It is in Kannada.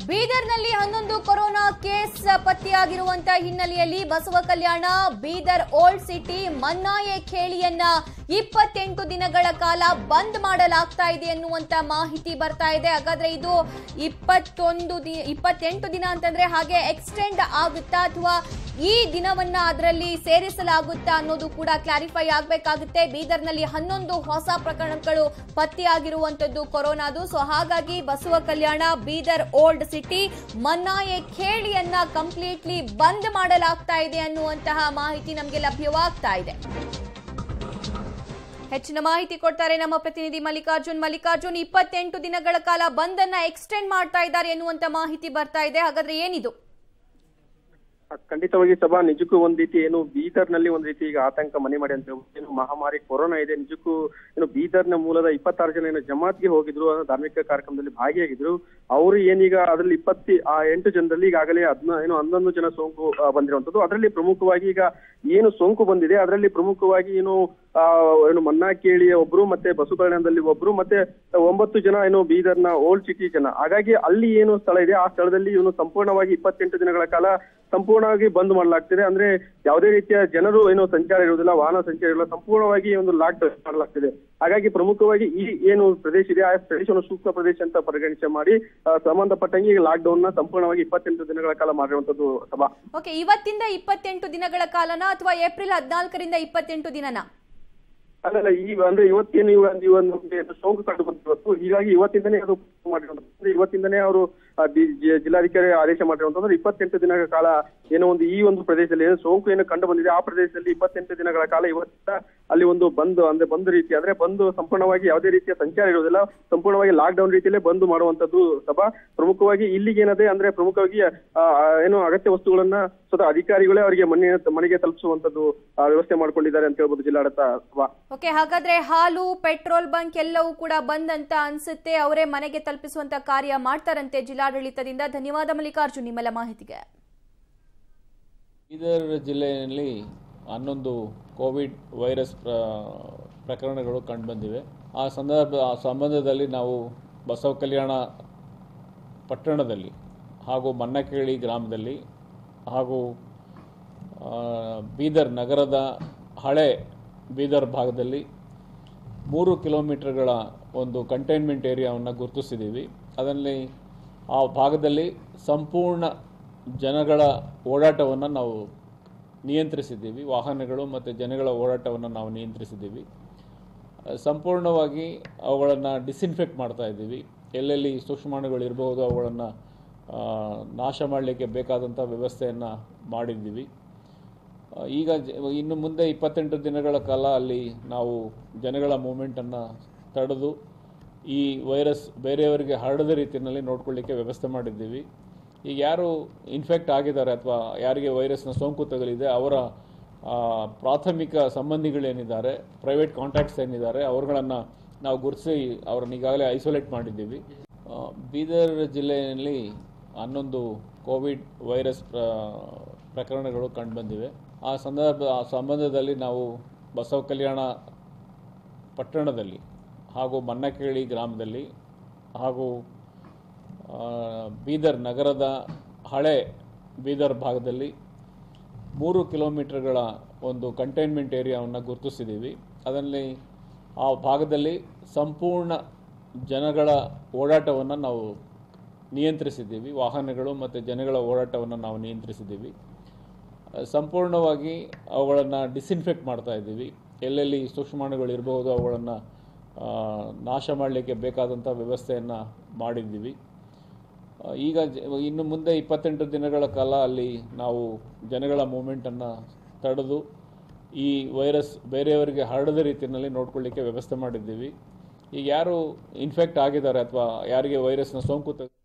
ಬೀದರ್ನಲ್ಲಿ ಹನ್ನೊಂದು ಕೊರೋನಾ ಕೇಸ್ ಪತ್ತೆಯಾಗಿರುವಂತ ಹಿನ್ನೆಲೆಯಲ್ಲಿ ಬಸವ ಕಲ್ಯಾಣ ಬೀದರ್ ಓಲ್ಡ್ ಸಿಟಿ ಮನ್ನಾಯೆ ಖೇಳಿಯನ್ನ ಇಪ್ಪತ್ತೆಂಟು ದಿನಗಳ ಕಾಲ ಬಂದ್ ಮಾಡಲಾಗ್ತಾ ಇದೆ ಎನ್ನುವಂತ ಮಾಹಿತಿ ಬರ್ತಾ ಇದೆ ಹಾಗಾದ್ರೆ ಇದು ಇಪ್ಪತ್ತೊಂದು ದಿ ಇಪ್ಪತ್ತೆಂಟು ದಿನ ಅಂತಂದ್ರೆ ಹಾಗೆ ಎಕ್ಸ್ಟೆಂಡ್ ಆಗುತ್ತಾ ಅಥವಾ ಈ ದಿನವನ್ನ ಅದರಲ್ಲಿ ಸೇರಿಸಲಾಗುತ್ತಾ ಅನ್ನೋದು ಕೂಡ ಕ್ಲಾರಿಫೈ ಆಗಬೇಕಾಗುತ್ತೆ ಬೀದರ್ನಲ್ಲಿ ಹನ್ನೊಂದು ಹೊಸ ಪ್ರಕರಣಗಳು ಪತ್ತೆಯಾಗಿರುವಂತದ್ದು ಕೊರೋನಾದು ಸೊ ಹಾಗಾಗಿ ಬಸವ ಕಲ್ಯಾಣ ಬೀದರ್ ಓಲ್ಡ್ ಸಿಟಿ ಮನ್ನಾಯೆ ಖೇಳಿಯನ್ನ ಕಂಪ್ಲೀಟ್ಲಿ ಬಂದ್ ಮಾಡಲಾಗ್ತಾ ಇದೆ ಅನ್ನುವಂತಹ ಮಾಹಿತಿ ನಮಗೆ ಲಭ್ಯವಾಗ್ತಾ ಇದೆ ಹೆಚ್ಚಿನ ಮಾಹಿತಿ ಕೊಡ್ತಾರೆ ನಮ್ಮ ಪ್ರತಿನಿಧಿ ಮಲ್ಲಿಕಾರ್ಜುನ್ ಮಲ್ಲಿಕಾರ್ಜುನ್ ಇಪ್ಪತ್ತೆಂಟು ದಿನಗಳ ಕಾಲ ಬಂದ್ ಅನ್ನ ಎಕ್ಸ್ಟೆಂಡ್ ಮಾಡ್ತಾ ಇದ್ದಾರೆ ಎನ್ನುವಂತ ಮಾಹಿತಿ ಬರ್ತಾ ಇದೆ ಹಾಗಾದ್ರೆ ಏನಿದು ಖಂಡಿತವಾಗಿ ಸಭಾ ನಿಜಕ್ಕೂ ಒಂದ್ ರೀತಿ ಏನು ಬೀದರ್ ನಲ್ಲಿ ಒಂದ್ ರೀತಿ ಈಗ ಆತಂಕ ಮನೆ ಮಾಡಿ ಅಂತ ಹೇಳ್ಬೋದು. ಏನು ಮಹಾಮಾರಿ ಕೊರೋನಾ ಇದೆ ನಿಜಕ್ಕೂ ಏನು ಬೀದರ್ನ ಮೂಲದ ಇಪ್ಪತ್ತಾರು ಜನ ಏನು ಜಮಾತ್ಗೆ ಹೋಗಿದ್ರು ಆ ಧಾರ್ಮಿಕ ಕಾರ್ಯಕ್ರಮದಲ್ಲಿ ಭಾಗಿಯಾಗಿದ್ರು ಅವರು ಏನೀಗ ಅದರಲ್ಲಿ ಇಪ್ಪತ್ತಿ ಆ ಎಂಟು ಜನರಲ್ಲಿ ಈಗಾಗಲೇ ಹದ್ನ ಏನು ಹನ್ನೊಂದು ಜನ ಸೋಂಕು ಆ, ಬಂದಿರುವಂತದ್ದು ಅದರಲ್ಲಿ ಪ್ರಮುಖವಾಗಿ ಈಗ ಏನು ಸೋಂಕು ಬಂದಿದೆ ಅದರಲ್ಲಿ ಪ್ರಮುಖವಾಗಿ ಏನು ಆ ಏನು ಮನ್ನಾಕೇಳಿಯ ಒಬ್ರು ಮತ್ತೆ ಬಸವಕಲ್ಯಾಣದಲ್ಲಿ ಒಬ್ರು ಮತ್ತೆ ಒಂಬತ್ತು ಜನ ಏನು ಬೀದರ್ನ ಓಲ್ಡ್ ಸಿಟಿ ಜನ ಹಾಗಾಗಿ ಅಲ್ಲಿ ಏನು ಸ್ಥಳ ಇದೆ ಆ ಸ್ಥಳದಲ್ಲಿ ಇವನು ಸಂಪೂರ್ಣವಾಗಿ ಇಪ್ಪತ್ತೆಂಟು ದಿನಗಳ ಕಾಲ ಸಂಪೂರ್ಣವಾಗಿ ಬಂದ್ ಮಾಡಲಾಗ್ತಿದೆ ಅಂದ್ರೆ ಯಾವುದೇ ರೀತಿಯ ಜನರು ಏನು ಸಂಚಾರ ಇರುವುದಿಲ್ಲ ವಾಹನ ಸಂಚಾರ ಇರಲ್ಲ ಸಂಪೂರ್ಣವಾಗಿ ಒಂದು ಲಾಕ್ ಡೌನ್ ಮಾಡಲಾಗ್ತಿದೆ ಹಾಗಾಗಿ ಪ್ರಮುಖವಾಗಿ ಈ ಏನು ಪ್ರದೇಶ ಇದೆ ಆ ಪ್ರದೇಶವನ್ನು ಸೂಕ್ಷ್ಮ ಪ್ರದೇಶ ಅಂತ ಪರಿಗಣಿಸಿ ಮಾಡಿ ಆ, ಸಂಬಂಧಪಟ್ಟಂಗೆ ಈಗ ಲಾಕ್ ಡೌನ್ ನ ಸಂಪೂರ್ಣವಾಗಿ ಇಪ್ಪತ್ತೆಂಟು ದಿನಗಳ ಕಾಲ ಮಾಡಿರುವಂತದ್ದು ಸಭಾ ಓಕೆ ಇವತ್ತಿಂದ ಇಪ್ಪತ್ತೆಂಟು ದಿನಗಳ ಕಾಲನ ಅಥವಾ ಏಪ್ರಿಲ್ ಹದಿನಾಲ್ಕರಿಂದ ಇಪ್ಪತ್ತೆಂಟು ದಿನನ ಅಲ್ಲಲ್ಲ ಈ ಅಂದ್ರೆ ಇವತ್ತೇನು ಇವ ಇವ ನಮ್ಗೆ ಸೋಂಕು ಕಂಡು ಬಂದಿವತ್ತು ಹೀಗಾಗಿ ಇವತ್ತಿಂದನೇ ಅದು ಮಾಡಿರುವಂತದ್ದು ಅಂದ್ರೆ ಇವತ್ತಿಂದನೇ ಅವರು ಆ, ಡಿ- ಜಿ- ಜಿಲ್ಲಾಧಿಕಾರಿ ಆದೇಶ ಮಾಡಿರುವಂತಂದ್ರೆ ಇಪ್ಪತ್ತೆಂಟು ದಿನಗಳ ಕಾಲ ಏನೋ ಒಂದು ಈ ಒಂದು ಪ್ರದೇಶದಲ್ಲಿ ಏನು ಸೋಂಕು ಏನು ಕಂಡು ಬಂದಿದೆ ಆ ಪ್ರದೇಶದಲ್ಲಿ ಇಪ್ಪತ್ತೆಂಟು ದಿನಗಳ ಕಾಲ ಇವತ್ತ ಅಲ್ಲಿ ಒಂದು ಬಂದು ಅಂದ್ರೆ ಬಂದು ರೀತಿ ಅಂದ್ರೆ ಬಂದು ಸಂಪೂರ್ಣವಾಗಿ ಯಾವುದೇ ರೀತಿಯ ಸಂಚಾರ ಇರುವುದಿಲ್ಲ ಸಂಪೂರ್ಣವಾಗಿ ಲಾಕ್ ಡೌನ್ ರೀತಿಯಲ್ಲೇ ಬಂದು ಮಾಡುವಂತದ್ದು ಸಭಾ ಪ್ರಮುಖವಾಗಿ ಇಲ್ಲಿಗೆ ಏನದೆ ಅಂದ್ರೆ ಪ್ರಮುಖವಾಗಿ ಆ, ಆ, ಏನು ಅಗತ್ಯ ವಸ್ತುಗಳನ್ನ ಸ್ವತಃ ಅಧಿಕಾರಿಗಳೇ ಅವರಿಗೆ ಮನೆ ಮನೆಗೆ ತಲುಪಿಸುವಂತದ್ದು ಆ, ವ್ಯವಸ್ಥೆ ಮಾಡ್ಕೊಂಡಿದ್ದಾರೆ ಅಂತ ಹೇಳ್ಬೋದು ಜಿಲ್ಲಾಡಳಿತ ಸಭಾ ಓಕೆ ಹಾಗಾದ್ರೆ ಹಾಲು ಪೆಟ್ರೋಲ್ ಬಂಕ್ ಎಲ್ಲವೂ ಕೂಡ ಬಂದಂತ ಅನ್ಸುತ್ತೆ ಅವರೇ ಮನೆಗೆ ತಲುಪಿಸುವಂತ ಕಾರ್ಯ ಮಾಡ್ತಾರಂತೆ ಜಿಲ್ಲಾಡಳಿತದಿಂದ ಧನ್ಯವಾದ ಮಲ್ಲಿಕಾರ್ಜುನ್ ನಿಮ್ಮೆಲ್ಲ ಮಾಹಿತಿಗೆ ಬೀದರ್ ಜಿಲ್ಲೆಯಲ್ಲಿ ಹನ್ನೊಂದು ಕೋವಿಡ್ ವೈರಸ್ ಪ್ರ ಪ್ರಕರಣಗಳು ಕಂಡುಬಂದಿವೆ ಆ ಸಂದರ್ಭ ಆ ಸಂಬಂಧದಲ್ಲಿ ನಾವು ಬಸವ ಕಲ್ಯಾಣ ಪಟ್ಟಣದಲ್ಲಿ ಹಾಗೂ ಮನ್ನಕೇಳಿ ಗ್ರಾಮದಲ್ಲಿ ಹಾಗೂ ಆ, ಬೀದರ್ ನಗರದ ಹಳೆ ಬೀದರ್ ಭಾಗದಲ್ಲಿ ಮೂರು ಕಿಲೋಮೀಟರ್ಗಳ ಒಂದು ಕಂಟೈನ್ಮೆಂಟ್ ಏರಿಯಾವನ್ನು ಗುರುತಿಸಿದ್ದೀವಿ ಅದರಲ್ಲಿ ಆ ಭಾಗದಲ್ಲಿ ಸಂಪೂರ್ಣ ಜನಗಳ ಓಡಾಟವನ್ನು ನಾವು ನಿಯಂತ್ರಿಸಿದ್ದೀವಿ ವಾಹನಗಳು ಮತ್ತು ಜನಗಳ ಓಡಾಟವನ್ನು ನಾವು ನಿಯಂತ್ರಿಸಿದ್ದೀವಿ ಆ, ಸಂಪೂರ್ಣವಾಗಿ ಅವುಗಳನ್ನು ಡಿಸ್ಇನ್ಫೆಕ್ಟ್ ಮಾಡ್ತಾ ಇದ್ದೀವಿ ಎಲ್ಲೆಲ್ಲಿ ಸೂಕ್ಷ್ಮಾಣುಗಳು ಇರಬಹುದು ಅವುಗಳನ್ನು ಆ, ನಾಶ ಮಾಡಲಿಕ್ಕೆ ಬೇಕಾದಂಥ ವ್ಯವಸ್ಥೆಯನ್ನು ಮಾಡಿದ್ದೀವಿ ಆ, ಈಗ ಜ- ಇನ್ನು ಮುಂದೆ ಇಪ್ಪತ್ತೆಂಟು ದಿನಗಳ ಕಾಲ ಅಲ್ಲಿ ನಾವು ಜನಗಳ ಮೂಮೆಂಟನ್ನು ತಡೆದು ಈ ವೈರಸ್ ಬೇರೆಯವರಿಗೆ ಹರಡದ ರೀತಿಯಲ್ಲಿ ನೋಡ್ಕೊಳ್ಳಿಕ್ಕೆ ವ್ಯವಸ್ಥೆ ಮಾಡಿದ್ದೀವಿ ಈಗ ಯಾರು ಇನ್ಫೆಕ್ಟ್ ಆಗಿದ್ದಾರೆ ಅಥವಾ ಯಾರಿಗೆ ವೈರಸ್ನ ಸೋಂಕು ತಗಲಿದೆ ಅವರ ಆ, ಪ್ರಾಥಮಿಕ ಸಂಬಂಧಿಗಳೇನಿದ್ದಾರೆ ಪ್ರೈವೇಟ್ ಕಾಂಟ್ಯಾಕ್ಟ್ಸ್ ಏನಿದ್ದಾರೆ ಅವರುಗಳನ್ನು ನಾವು ಗುರುತಿಸಿ ಅವ್ರನ್ನ ಈಗಾಗಲೇ ಐಸೋಲೇಟ್ ಮಾಡಿದ್ದೀವಿ ಆ, ಬೀದರ್ ಜಿಲ್ಲೆಯಲ್ಲಿ ಹನ್ನೊಂದು ಕೋವಿಡ್ ವೈರಸ್ ಪ್ರ ಪ್ರಕರಣಗಳು ಕಂಡುಬಂದಿವೆ ಆ ಸಂದರ್ಭ ಆ ಸಂಬಂಧದಲ್ಲಿ ನಾವು ಬಸವ ಕಲ್ಯಾಣ ಪಟ್ಟಣದಲ್ಲಿ ಹಾಗೂ ಮನ್ನಕೇಳಿ ಗ್ರಾಮದಲ್ಲಿ ಹಾಗೂ ಆ, ಬೀದರ್ ನಗರದ ಹಳೆ ಬೀದರ್ ಭಾಗದಲ್ಲಿ ಮೂರು ಕಿಲೋಮೀಟರ್ಗಳ ಒಂದು ಕಂಟೈನ್ಮೆಂಟ್ ಏರಿಯಾವನ್ನು ಗುರುತಿಸಿದ್ದೀವಿ ಅದರಲ್ಲಿ ಆ ಭಾಗದಲ್ಲಿ ಸಂಪೂರ್ಣ ಜನಗಳ ಓಡಾಟವನ್ನು ನಾವು ನಿಯಂತ್ರಿಸಿದ್ದೀವಿ ವಾಹನಗಳು ಮತ್ತು ಜನಗಳ ಓಡಾಟವನ್ನು ನಾವು ನಿಯಂತ್ರಿಸಿದ್ದೀವಿ ಆ, ಸಂಪೂರ್ಣವಾಗಿ ಅವುಗಳನ್ನು ಡಿಸ್ಇನ್ಫೆಕ್ಟ್ ಮಾಡ್ತಾ ಇದ್ದೀವಿ ಎಲ್ಲೆಲ್ಲಿ ಸೂಕ್ಷ್ಮಾಣುಗಳು ಇರಬಹುದು ಅವುಗಳನ್ನು ಆ, ನಾಶ ಮಾಡಲಿಕ್ಕೆ ಬೇಕಾದಂಥ ವ್ಯವಸ್ಥೆಯನ್ನು ಮಾಡಿದ್ದೀವಿ ಆ, ಈಗ ಜ- ಇನ್ನು ಮುಂದೆ ಇಪ್ಪತ್ತೆಂಟು ದಿನಗಳ ಕಾಲ ಅಲ್ಲಿ ನಾವು ಜನಗಳ ಮೂಮೆಂಟನ್ನು ತಡೆದು ಈ ವೈರಸ್ ಬೇರೆಯವರಿಗೆ ಹರಡದ ರೀತಿಯಲ್ಲಿ ನೋಡ್ಕೊಳ್ಳಿಕ್ಕೆ ವ್ಯವಸ್ಥೆ ಮಾಡಿದ್ದೀವಿ ಈಗ ಯಾರು ಇನ್ಫೆಕ್ಟ್ ಆಗಿದ್ದಾರೆ ಅಥವಾ ಯಾರಿಗೆ ವೈರಸ್ನ ಸೋಂಕು ತಗ